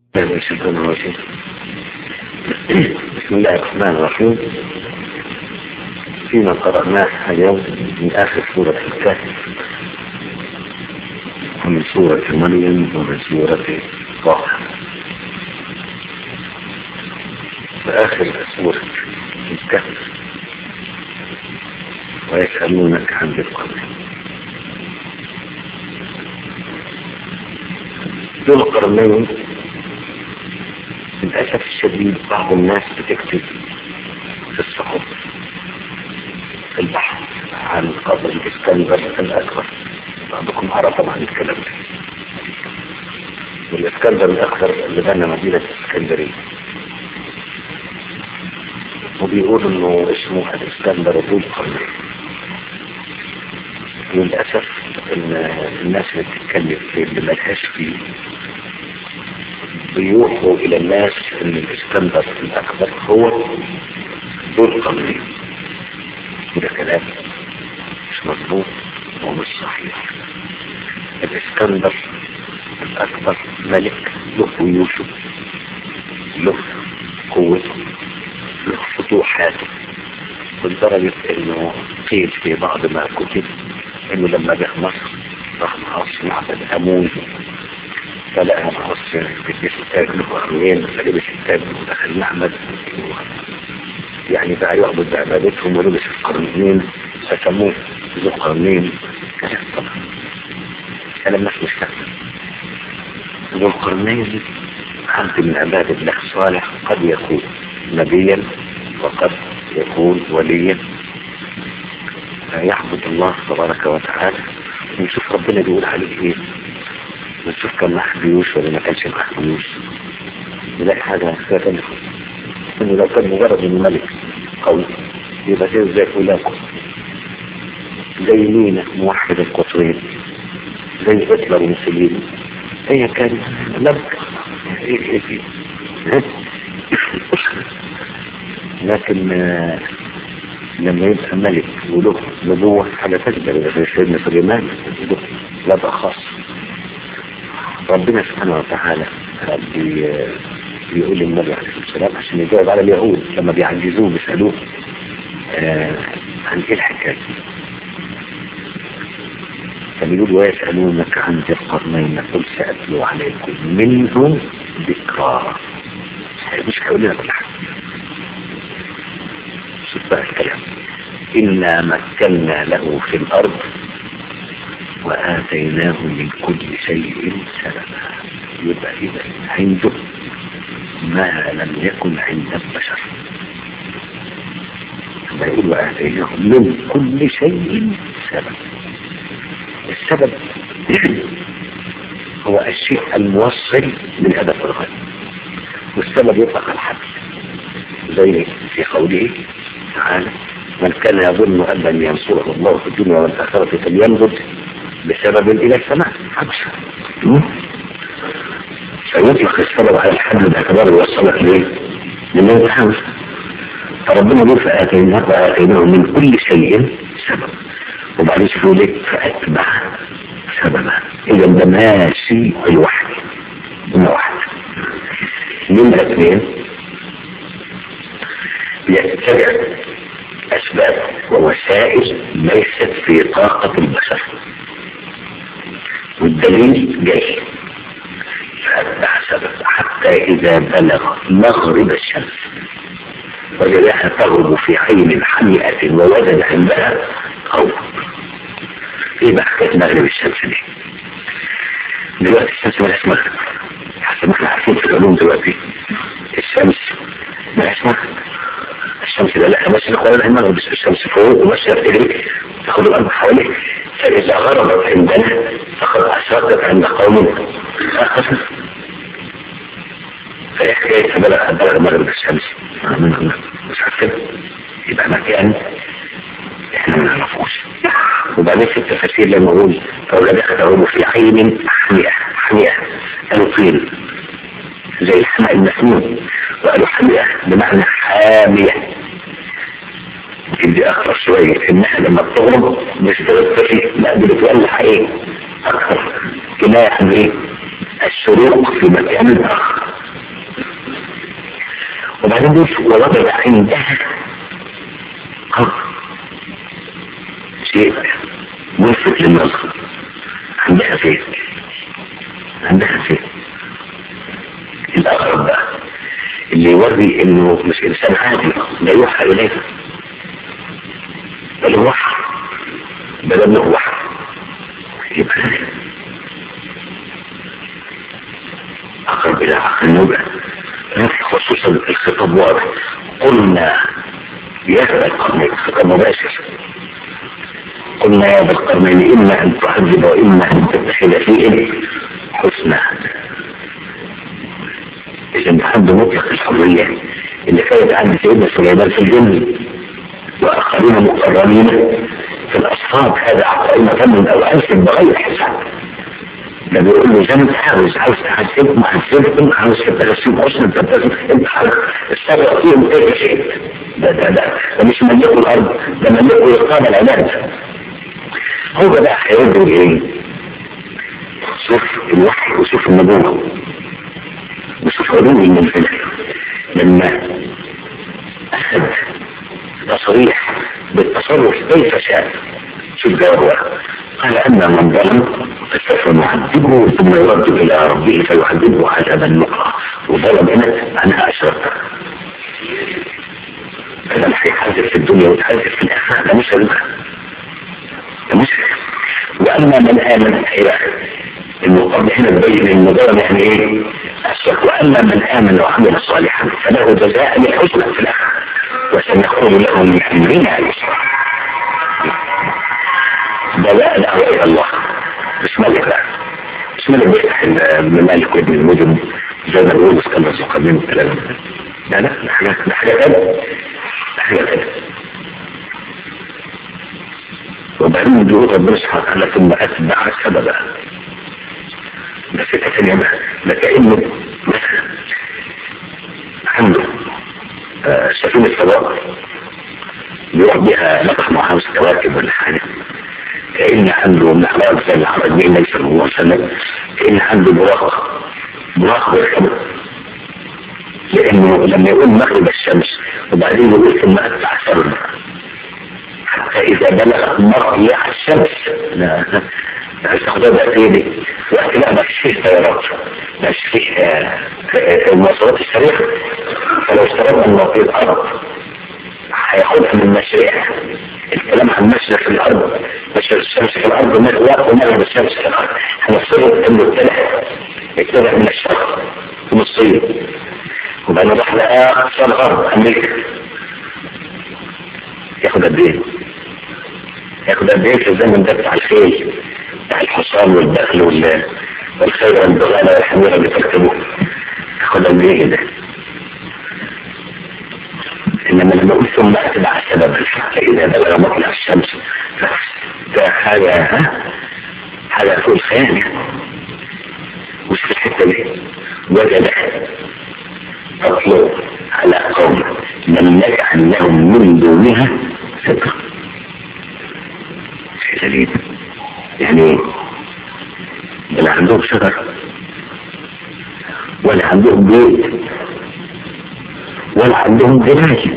الشيطان الرجيم بسم الله الرحمن الرحيم فيما قرأناه اليوم من آخر سورة الكهف ومن سورة مريم ومن سورة طه وآخر سورة الكهف ويسألونك عن ذي القرن ذو القرنين للأسف الشديد بعض الناس بتكتب في الصحف في البحث عن قبر الإسكندر الأكبر بعضكم أرى طبعا الكلام ده والإسكندر الأكبر اللي بنى مدينة الإسكندرية وبيقول إنه اسمه الإسكندر ذو القرنين للأسف إن الناس اللي بتتكلم في اللي ملهاش فيه بيوحوا الى الناس ان الاسكندر الاكبر هو ذو القرنين وده كلام مش مظبوط ومش صحيح الاسكندر الاكبر ملك له جيوشه له قوته له فتوحاته لدرجة انه قيل في بعض ما كتب انه لما جه مصر راح مصر معبد امون فلقى معص بيلبس التاج له قرنين فلبس التاج ودخل معبد يعني بقى يعبد بعبادتهم ولبس القرنين فسموه ذو قرنين كلام طبعا كلام الناس مش فاهم ذو القرنين عبد من عباد الله الصالح قد يكون نبيا وقد يكون وليا يعبد الله تبارك وتعالى ونشوف ربنا بيقول عليه ايه ونشوف كان معاه جيوش ولا ما كانش معاه جيوش نلاقي حاجة ثانية انه لو كان مجرد انه ملك قوي يبقى زي زي فلاكو زي مينا موحد القطرين زي هتلر وموسوليني هي كان ملك ايه ايه ايه لكن لما يبقى ملك وله نبوة حاجة تجدر زي سيدنا سليمان لا ده خاص ربنا سبحانه وتعالى بي بيقول للنبي عليه الصلاة والسلام عشان يجاوب على اليهود لما بيعجزوه بيسألوه آه عن ايه الحكاية فبيقول ويسألونك عن ذي القرنين قل سأتلو عليكم منه ذكرى مش هيقول لنا كل حاجة شوف بقى الكلام إنا مكنا له في الأرض وآتيناه من كل شيء سببا يبقى إذا عنده ما لم يكن عند البشر ما يقول وآتيناه من كل شيء سبب السبب هو الشيء الموصل من هدف الغد والسبب يطلق الحبل زي في قوله تعالى من كان يظن أن لن ينصره الله في الدنيا والآخرة فليمدد بسبب إلى السماء حبس فيطلق السبب على الحبل باعتبار يوصلك ليه؟ للامتحان فربنا يقول فآتيناه وآتيناه من كل شيء سبب وبعدين يقول لك فأتبع سببا إذا ده ماشي الوحي إنه واحد من اثنين يتبع أسباب ووسائل ليست في طاقة البشر والدليل جاي فأتبع سبب حتى إذا بلغ مغرب الشمس وجدها تغرب في عين حمئة ووجد عندها قوم ايه بقى حكاية مغرب الشمس دي دلوقتي الشمس مالهاش مغرب حسب ما احنا عارفين في العلوم دلوقتي الشمس مالهاش مغرب الشمس لا لا ماشي نقول المغرب الشمس فوق وماشية بتجري تاخد الأرض حواليك فإذا غربت عندنا فقد أشرقت عند قوم آخر فإيه حكاية بلغ بلغ مغرب الشمس مش عارف كده يبقى مكان احنا ما نعرفوش وبعدين في التفاسير لما نقول فوجدها تغرب في عين حمئة حمئة قالوا طين زي الحمأ المسنون وقالوا حمئة بمعنى حامية يمكن دي اخطر شوية انها لما بتغرب مش بتغطفي لا دي بتولع ايه اكثر كناية عن ايه الشروق في مكان اخر وبعدين دي ووجد عندها قبر شيء ملفت للنظر عندها فين عندها فين الأقرب بقى اللي يوري انه مش انسان عادي لا يوحى اليه بل هو وحى بل انه وحى يبقى اقرب الى عقل النبع خصوصا الخطاب واضح قلنا يا ذا القرنين خطاب مباشر قلنا يا ذا القرنين اما ان تعذب واما ان تتخذ فيه حسنا اذا عنده مطلق الحريه اللي كانت عند سيدنا سليمان في الجن واخرين مقررين في الاصحاب هذا عطائنا من او الف بغير حساب ده بيقول له زي انت عاوز عاوز تحسبكم حسبكم عاوز تتغسل حسن تتغسل انت السبب فيهم اي شيء ده ده ده ده مش ملكوا الارض ده ملكوا اقامه العباد هو بقى هيودي ايه؟ شوف الوحي وشوف النبوه وشوف علوم المنزله لما اخذ تصريح بالتصرف كيف شاء شوف جوابه قال أما من ظلم فسوف نعذبه ثم يرد إلى ربه فيعذبه عذابا نقرا وظلم هنا أنا أشرك فلم هيحذر في الدنيا وتحذر في الآخرة ده مش ربا ده مش وأما من آمن إلى إنه قبل هنا تبين إن ظلم يعني إيه؟ أشرك وأما من آمن وعمل صالحا فله جزاء الحسنى في الآخرة وسنقول له من أمرنا يسرا ده لا دعوة إلى الله مش ملك لا مش ملك بيفتح ابن مالك وابن المدن زي ما بيقول اسكندر زقابين والكلام ده لا لا ده حاجة ده حاجة تانية ده حاجة تانية وبعدين بيقول ربنا سبحانه وتعالى ثم أتبع سببا ده فكرة تانية بقى ده كأنه مثلا عنده آه سفينة فضاء بيروح بيها نقح مع خمس كواكب ولا حاجة كأن عنده محراب زي العرب بين النبي صلى الله عليه وسلم كأن عنده براق براق بالحب لأنه لما يقول مغرب الشمس وبعدين يقول ثم أتبع سبب حتى إذا بلغ مطلع الشمس لا الاستخدام تأثيري وقت لا ما فيش فيه سيارات ما فيش فيه المواصلات السريعة فلو استردنا المواطنين الأرض هياخدها من مشاريع الكلام عن مشرق في الارض مشرق الشمس في الارض ومغرب الشمس في الارض هنفترض انه ابتدع ابتدع من الشرق في الصين وبعدين راح لاقصى الغرب امريكا ياخد قد ايه؟ ياخد قد ايه في الزمن ده بتاع الخيل بتاع الحصان والبخل والخيل والبغالة والحميرة اللي تكتبه ياخد قد ايه ده؟ انما لما اقول ثم اتبع سببا حتى اذا بلغ مطلع الشمس ده حاجة ها حاجة فوق الخيال وش في الحتة دي وجد تطلع على قوم لم نجعل لهم من دونها سترا شيء جديد يعني لا عندهم شجر ولا عندهم بيت ولا عندهم جناج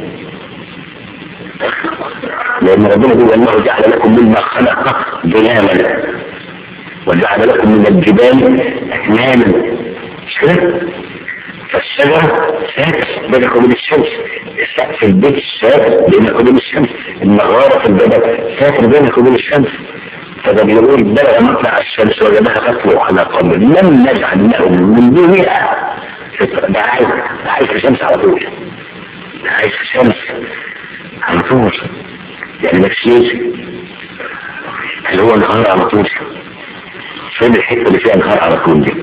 لأن ربنا بيقول الله جعل لكم مما خلق ظلاما وجعل لكم من الجبال أكماما مش كده؟ فالشجرة ساكت بينك وبين الشمس السقف البيت ساكت بينك وبين الشمس النغارة في الجبل ساكت بينك وبين الشمس فده بيقول بلغ مطلع الشمس وجدها تطلع على قمر لم نجعل لهم من دونها ده عايز ده عايز في الشمس على طول ده عايز في الشمس على طول يعني ما فيش اللي هو نهار على طول فين الحته اللي فيها نهار على طول دي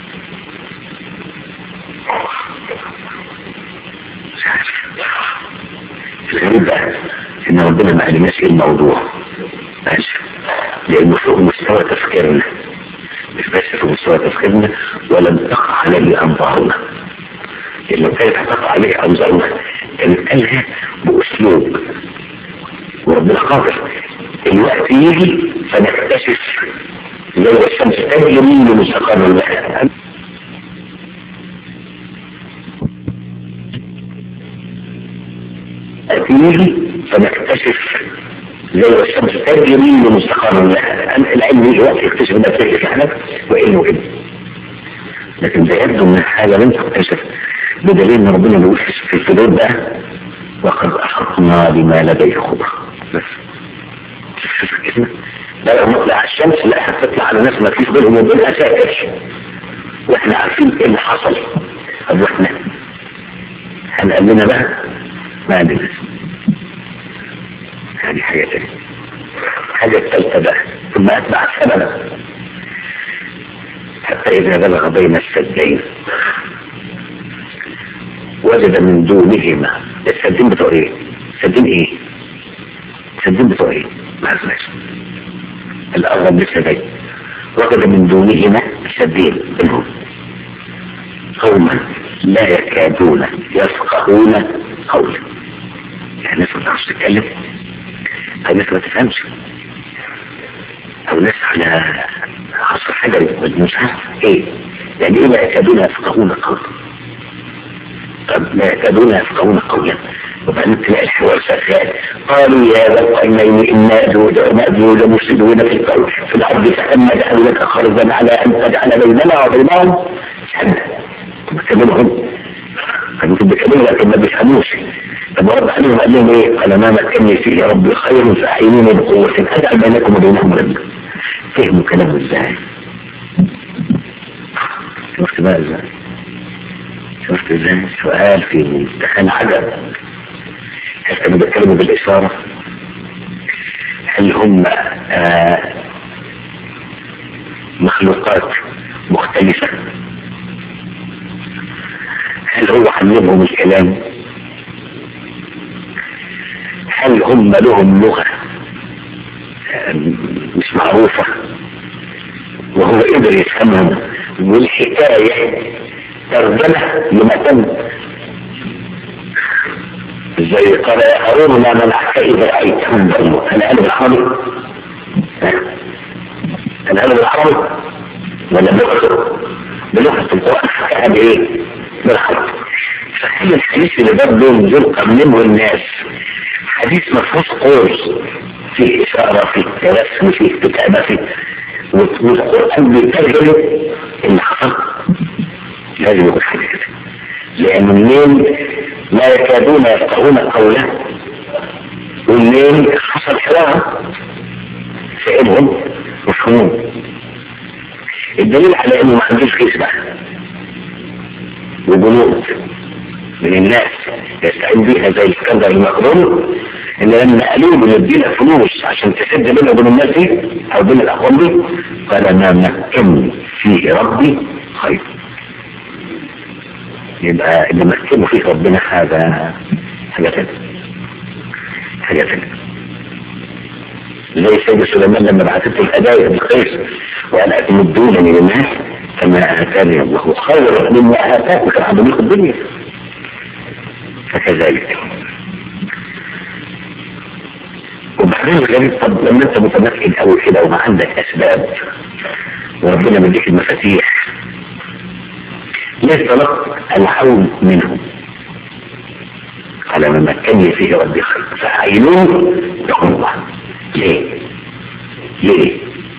الغريب بقى ان ربنا ما علمناش ايه الموضوع ماشي لانه فوق مستوى تفكيرنا مش بس في مستوى تفكيرنا ولم تقع عليه انظارنا لو كانت هتقع عليه انظارنا كانت قالها باسلوب وربنا قادر الوقت يجي فنكتشف زي الشمس تجري من مستقر الله أتيه فنكتشف زي ما الشمس تجري لمستقر لها العلم يجي وقت يكتشف انها بتجري فعلا وإيه وإيه لكن ده يبدو من الحاجة لم تكتشف بدليل ان ربنا بيقول في الفلور ده وقد احطنا بما لديه خبرة بس شوف الكلمة لا لو نطلع على الشمس لا هتطلع على ناس ما فيش بينهم وبينها سائر واحنا عارفين ايه اللي حصل طب واحنا هنقال لنا بقى ما عندنا هذه حاجة تانية الحاجة الثالثة بقى ثم أتبع سببا حتى إذا بلغ بين السدين وجد من دونهما السدين بتوع ايه؟ السدين ايه؟ السدين بتوع ايه؟ ما عرفناش الأغرب للسدين وجد من دونهما سدين منهم قوما لا يكادون يفقهون قولا يعني ناس ما تعرفش تتكلم او ناس ما تفهمش او ناس على عصر حجري مش عارف ايه يعني ايه لا يكادون يفقهون قولا طب لا يكادون يفقهون قولا وبعدين تلاقي الحوار شغال قالوا يا ذا القرنين انا نأذوا لمفسدون في الارض في الارض فاما جعلوا لك خرجا على ان تجعل بيننا وبينهم سدا بكلمهم كانوا بيتكلموا لكن ما بيفهموش طب رد عليهم قال لهم ايه؟ قال ما مكني فيه يا ربي خير فاعينوني بقوه اجعل بينكم وبينهم ربا فهموا كلامه ازاي؟ شفت بقى ازاي؟ شفت ازاي؟ سؤال في منتهى عجب هل كانوا بيتكلموا بالاشاره؟ هل هم آه مخلوقات مختلفه؟ هل هو علمهم الكلام هل هم لهم لغة مش معروفة وهو قدر يفهمهم والحكاية ترجمة لما تم زي قال يا هارون ما منعك إذا رأيتهم ضلوا أنا أنا بالعربي أنا أنا بالعربي ولا بلغة بلغة القرآن حكاها بإيه؟ بالعربي فهي الحديث اللي باب دول دول قبلهم الناس حديث ما فيهوش قول فيه إشارة فيه ترسم فيه كتابة فيه والقرآن بيترجم اللي حصل لازم يكون حاجة كده لأن منين لا يكادون يفقهون قوله ومنين حصل حوار فإنهم مفهومون الدليل على انه ما عندوش جيش بقى وجنود من الناس يستعين بيها زي الاسكندر المقدون ان لما قالوا له ندينا فلوس عشان تسد بيننا وبين الناس دي او بين الاقوام دي قال ما مكن فيه ربي خير يبقى اللي مكنه فيه ربنا هذا حاجة تانية حاجة تانية زي سيد سليمان لما بعثت له الهدايا بالخير وقال اتمدونني للناس كما اتاني الله خير مما اتاك كان عم ياخد الدنيا فكذلك وبعدين الغريب طب لما انت متمكن قوي كده وما عندك اسباب وربنا مديك المفاتيح ليه طلبت العون منهم على ما مكنني فيه ربي خير فعينوه يقول الله ليه ليه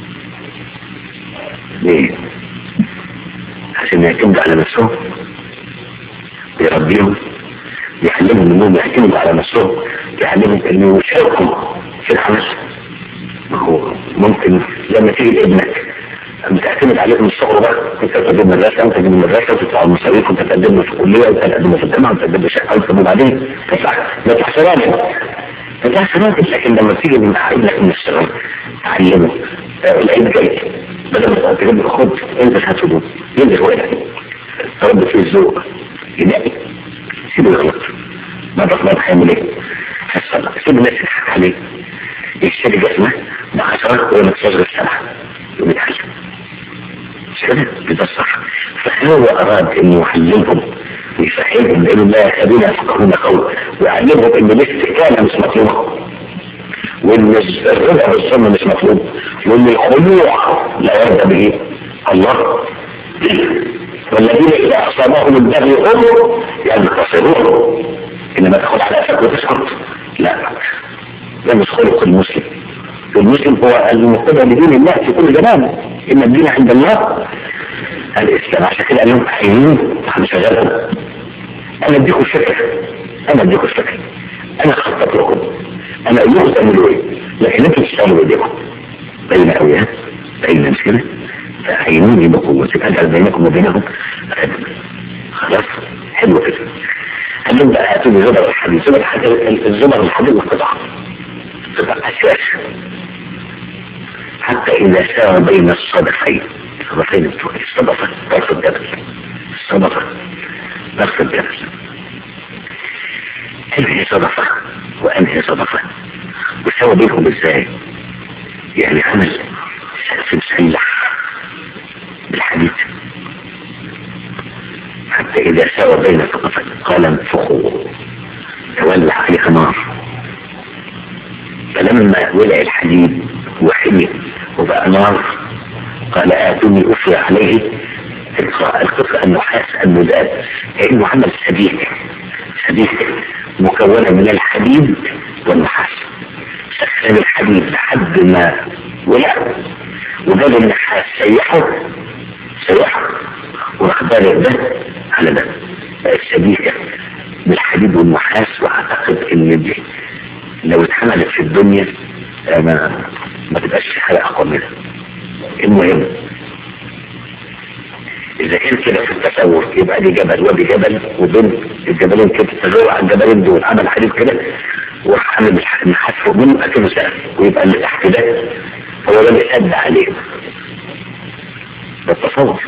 ليه عشان يعتمدوا على نفسهم يربيهم يعلمهم انهم يعتمدوا على نفسهم يعلمهم انه يشاركوا في العمل ما هو ممكن لما تيجي لابنك بتعتمد عليه من الصغر بقى انت تقدم مدرسه انت تقدم مدرسه وتدفع المصاريف وانت تقدم له في الكليه وانت تقدم له في الجامعه وانت تقدم له شقه وانت بعدين تدفع ما تحسبهاش ما تحسبهاش لكن لما تيجي من ابنك من الصغر تعلمه العيد جاي بدل ما تجيب له خد انت هتفيده ينزل وقع رب في الذوق ينقي سيبه يغلط مرة في مرة هيعمل ايه؟ هيصلح سيب الناس تضحك عليه يشتري جسمه بعشرة ولا تشغل السبعة ويتعلم مش كده؟ ده الصح فهو أراد إنه يعلمهم ويفهمهم لأنه لا يكادون يفقهون قول ويعلمهم إن الاستكانة مش مطلوبة وإن الرضا بالظن مش مطلوب وإن الخضوع لا يرضى به الله والذين إذا أصابهم البغي هم ينتصرون انما تاخد على قفاك وتسكت لا ده مش خلق المسلم المسلم هو المقتدى بدين الله في كل جمال ان الدين عند الله الاسلام عشان كده قال لهم عينين احنا شغالهم انا اديكم الفكره انا اديكم الفكره انا خطط لكم انا اقول لكم تعملوا ايه لكن انتوا تشتغلوا بايديكم بين قوي ها بين مش كده فعينوني بقوتي اجعل بينكم وبينهم خلاص حلو كده قال لهم بقى هاتوا لي زبر الحديد زبر الحديد الزبر الحديد والقطع قطع اساس حتى اذا سار بين الصدفين الصدفين بتوع الصدفه طرف الجبل الصدفه طرف الجبل انهي صدفه وانهي صدفه وسوى بينهم ازاي يعني عمل سقف مسلح بالحديد حتى إذا ساوى بين الطرفين قال انفخوا تولع عليها نار فلما ولع الحديد وحمي وبقى نار قال آتوني أفري عليه القطع النحاس المذاب كأنه عمل سبيك سبيك مكونة من الحديد والنحاس سخن الحديد لحد ما ولع وجاب النحاس سيحه سيحه واخبار ده على ده السبيكة بالحديد والنحاس واعتقد ان دي لو اتحملت في الدنيا ما ما تبقاش في حاجة اقوى منها المهم اذا كان كده في التصور يبقى دي جبل ودي جبل وبين الجبلين كده تجروا على الجبلين دول عمل حديد كده وراح عامل النحاس فوق منه اكنه سقف ويبقى اللي تحت ده هو ده اللي سد عليه ده التصور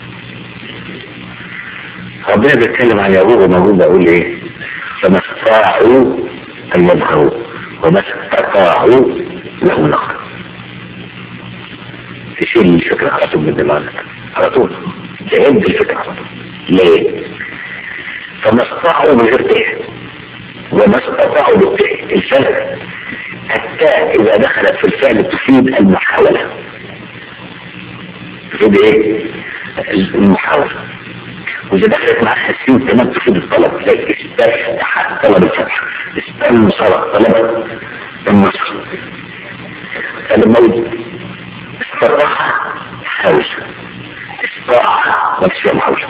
ربنا بيتكلم عن يعقوب وموجود اقول ايه فما استطاعوا ان يظهروا وما استطاعوا له نقر تشيل الفكرة على طول من دماغك على طول تعد الفكرة على طول ليه فما استطاعوا من غير تاء وما استطاعوا بالتاء الفعل التاء اذا دخلت في الفعل تفيد المحاولة تفيد ايه المحاولة وإذا دخلت معاها السين كمان تفيد الطلب زي استفتح طلب الفتح استنصر طلب النصر فلما يقول استطاع حاول استطاع ما فيش محاولة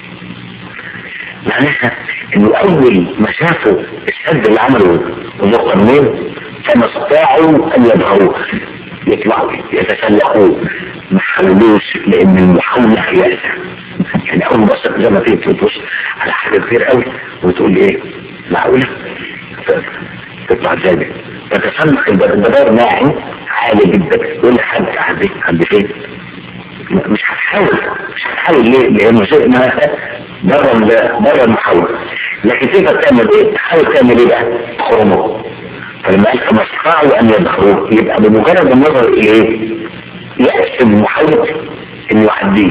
معناها انه اول ما شافوا السد اللي عملوا المقرنين فما استطاعوا ان يظهروا يطلعوا يتسلقوا ما حاولوش لان المحاولة يأسى يعني اول بص زي ما تيجي تبص على حاجه كتير قوي وتقول ايه معقوله تطلع ازاي تتسلق البدار ناعم عالي جدا يقول لي حد عندي عندي فين مش هتحاول مش هتحاول ليه لانه شيء ما بره بره المحاولة لكن تقدر تعمل ايه تحاول تعمل ايه بقى خرمه فلما قال فما استطاعوا ان يدخلوا يبقى بمجرد النظر اليه يأس المحاولة انه يعديه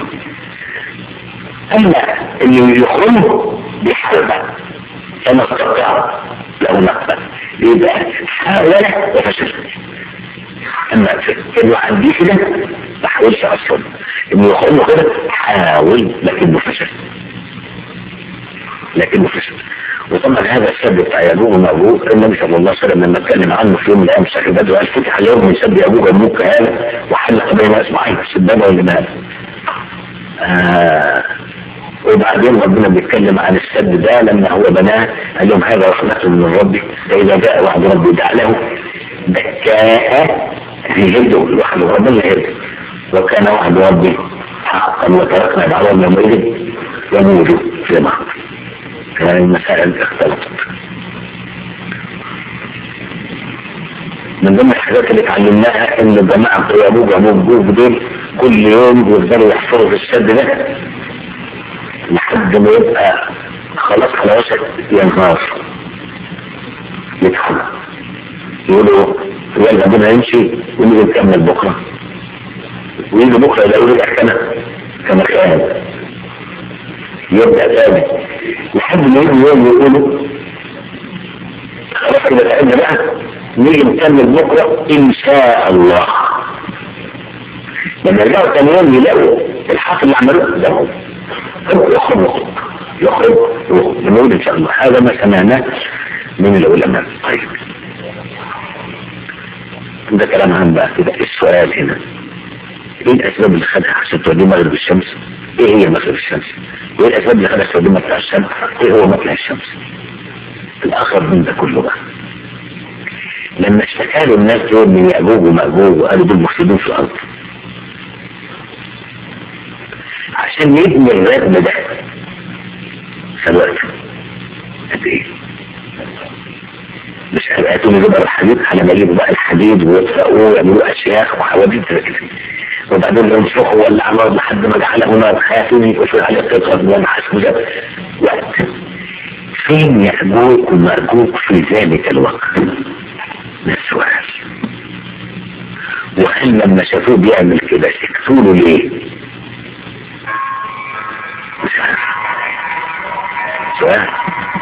اما اللي يخرجه بيحاول فما استطاع له نقبل يبقى حاول وفشل اما انه يعديه كده ما حاولش اصلا انه يخرجه كده حاول لكنه فشل لكنه فشل وطبعا هذا السد بتاع يابوه ومأبوه النبي صلى الله عليه وسلم لما اتكلم عنه في يوم من الايام صاحب بدر قال فتح اليوم من سد ابوه واموك هذا وحلق بين اصبعين السدابه والجمال آه وبعدين ربنا بيتكلم عن السد ده لما هو بناه قال لهم هذا رحمة من ربي فإذا جاء وعد ربي جعله دكاء في جلده الواحد ربنا يهده وكان وعد ربي حقا وتركنا بعضهم يومئذ يموج في بعض كان المسائل اختلفت من ضمن الحاجات اللي اتعلمناها ان جماعة يابوج وابوج دول كل يوم يفضلوا يحفروا في السد ده لحد ما يبقى خلاص على وشك ينهار يتحمل يقولوا يلا بنا يمشي ونيجي نكمل بكره ويجي بكره يلاقوا رجع كما كما كان يبدا تاني لحد ما يجي يوم يقولوا خلاص احنا تعبنا بقى نيجي نكمل بكره ان شاء الله لما يرجعوا تاني يوم يلاقوا الحفل اللي عملوه ده هو يخرج يخرج نقول ان شاء الله هذا ما سمعناه من العلماء طيب ده كلام عام بقى كده السؤال هنا ايه الاسباب اللي خدها عشان توديه مغرب الشمس ايه هي مغرب الشمس وايه الاسباب اللي خدها توديه مطلع الشمس ايه هو مطلع الشمس الاخر من ده كله بقى لما اشتكى له الناس دول من يأجوج ومأجوج وقالوا دول مفسدين في الارض عشان يبني الردم ده سنوات قد ايه مش هيبقى يبقى الحديد على ما يجيبوا بقى الحديد ويطلقوه ويعملوا اشياخ وحوادث كده وبعدين ينفخوا ولا عمر لحد ما جعله نار خاتم يقفل على تضغط ونحس وده وقت فين يأجوج ومأجوج في ذلك الوقت ده السؤال وهل لما شافوه بيعمل كده سكتوا له ليه؟ مش عارف سؤال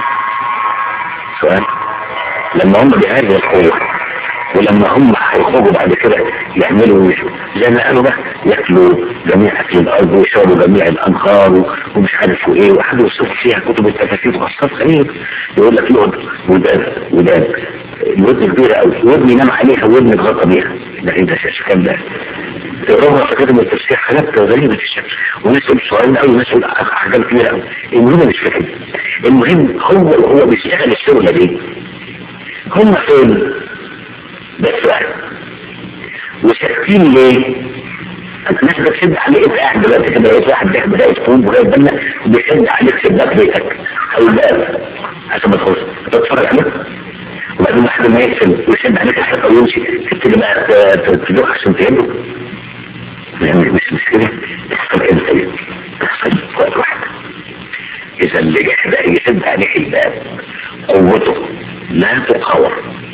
سؤال لما هم بهذه القوة ولما هم هيخرجوا بعد كده يعملوا زي ما قالوا بقى ياكلوا جميع اكل الارض ويشربوا جميع الانهار ومش عارف ايه وحد يصف فيها كتب التفاسير وقصات غريب يقول لك له ودان ودان الودن كبيرة قوي ودن ينام عليها ودن اتغطى بيها ده ايه ده الكلام ده ربع فكرة من التفسير حاجات غريبة في الشكل وناس يقول صغيرين قوي وناس يقول احجام كبيرة قوي المهم مش فاكر المهم هو هو بيشتغل الشغلة دي هم فين ده السؤال وساكتين ليه الناس بتشد عليه انت قاعد دلوقتي كده لقيت واحد بيحب ده يتفوق وجاي بالنا بيشد عليك سدات بيتك او الباب عشان ما تخش تتفرج عليه وبعدين واحد ما يقفل ويشد عليك الحلقه ويمشي تبتدي بقى تدوخ عشان تهده يعني مش مش كده تحصل امتى تحصل في وقت واحد اذا اللي يشد عليك الباب قوته لا تقاوم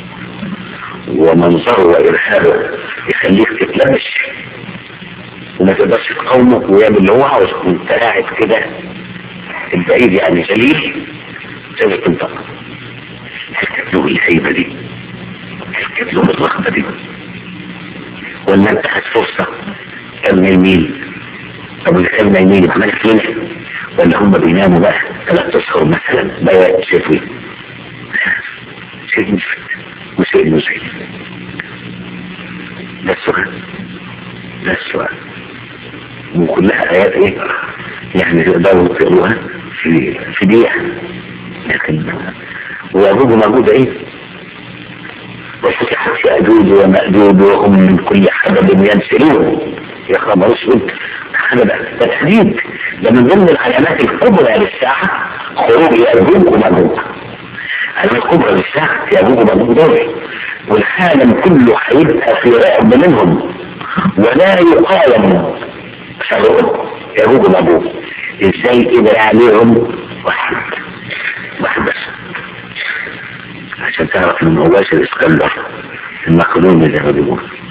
ومنظره وإرهابه يخليك تتلبش وما تقدرش تقاومه ويعمل اللي هو عاوز وانت قاعد كده البعيد يعني جليل تقدر تنطق تركب له الهيبة دي تركب له الرغبة دي ولا انت خد فرصة كم يميل طب اللي كان يميل عملت لنا ولا هم بيناموا بقى ثلاث اشهر مثلا بقى شايفوا شيء مفيد وشيء مزعج ده السؤال ده السؤال وكلها آيات ايه يعني تقدروا تقروها في في دقيقة لكن ويجوز موجودة ايه وفتحت يأجوج ومأجوج وهم من كل حدب ينسلون يا خبر اسود حدب ده تحديد ده من ضمن العلامات الكبرى للساعة خروج يأجوج ومأجوج علامات كبرى للساعة يأجوج ومأجوج دول والعالم كله هيبقى في رعب منهم ولا يقاوم شغلهم يأجوج ومأجوج ازاي كده عليهم واحد واحد بس عشان تعرف ان هواش الاسكندر المقدوني زي ما بيقولوا